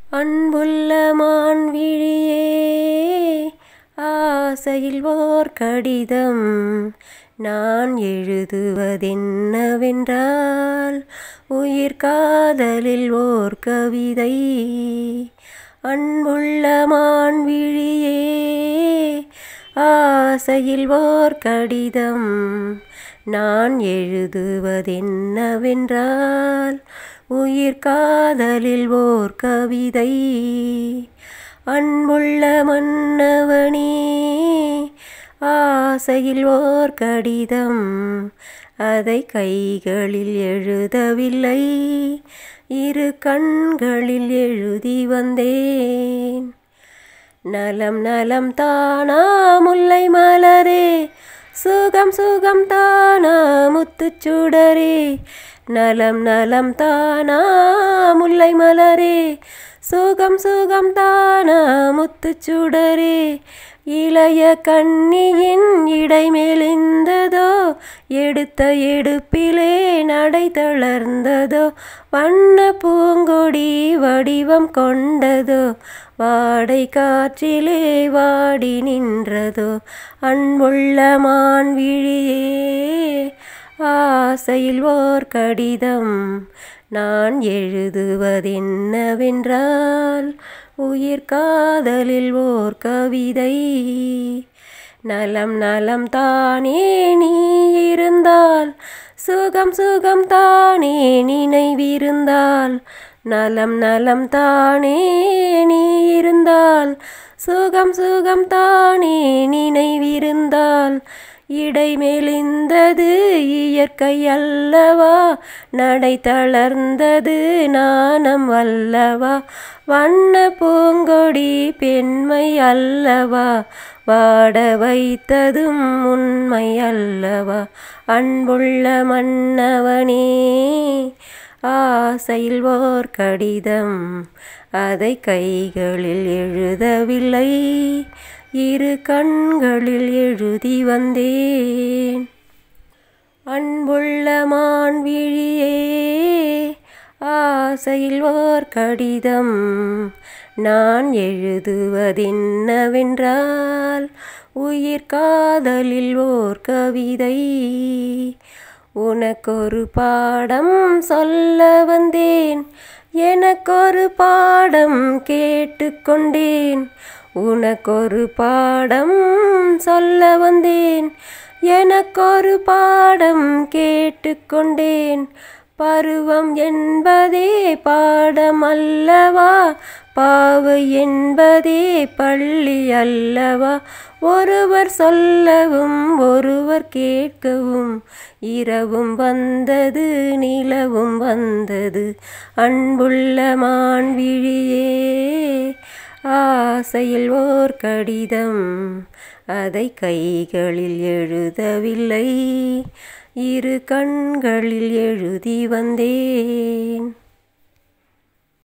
அன்புள்ள மான்விழியே ஆசையில் ஓர் கடிதம் நான் எழுதுவதென்னவென்றால் உயிர் காதலில் ஓர் கவிதை அன்புள்ள மான்விழியே ஆசையில் ஓர் கடிதம் நான் எழுதுவதென்னவென்றால் உயிர் காதலில் ஓர் கவிதை அன்புள்ள மன்னவனே ஆசையில் ஓர் கடிதம் அதை கைகளில் எழுதவில்லை இரு கண்களில் எழுதி வந்தேன் நலம் நலம் தானா முல்லை மலரே சுகம் சுகம் தானா முத்துச்சுடரே நலம் நலம் தானா முல்லை மலரே சுகம் சுகம் தானா முத்துச்சுடரே இளைய கண்ணியின் இடை மெலிந்ததோ எடுத்த எடுப்பிலே நடை தளர்ந்ததோ வண்ண பூங்கொடி வடிவம் கொண்டதோ வாடை காற்றிலே வாடி நின்றதோ அன்புள்ள மான்விழியே ஆசையில் ஓர் கடிதம் நான் எழுதுவதென்னவென்றால் உயிர் காதலில் ஓர் கவிதை நலம் நலம் தானே நீ இருந்தால் சுகம் சுகம் தானே நினைவிருந்தால் நலம் நலம் தானே நீ இருந்தால் சுகம் சுகம் தானே நினைவிருந்தால் இடை மெலிந்தது இயற்கை அல்லவா நடை தளர்ந்தது நாணம் அல்லவா வண்ண பூங்கொடி பெண்மை அல்லவா வாட வைத்ததும் உண்மை அல்லவா அன்புள்ள மன்னவனே ஆசையில் ஓர் கடிதம் அதை கைகளில் எழுதவில்லை இரு கண்களில் எழுதி வந்தேன் அன்புள்ள மான்விழியே ஆசையில் ஓர் கடிதம் நான் எழுதுவதென்னவென்றால் உயிர் காதலில் ஓர் கவிதை உனக்கொரு பாடம் சொல்ல வந்தேன் எனக்கொரு பாடம் கேட்டுக்கொண்டேன் உனக்கொரு பாடம் சொல்ல வந்தேன் எனக்கொரு பாடம் கேட்டுக்கொண்டேன் பருவம் என்பதே பாடம் அல்லவா பாவு என்பதே பள்ளி அல்லவா ஒருவர் சொல்லவும் ஒருவர் கேட்கவும் இரவும் வந்தது நிலவும் வந்தது அன்புள்ள மான்விழியே ஆசையில் ஓர் கடிதம் அதை கைகளில் எழுதவில்லை இரு கண்களில் எழுதி வந்தேன்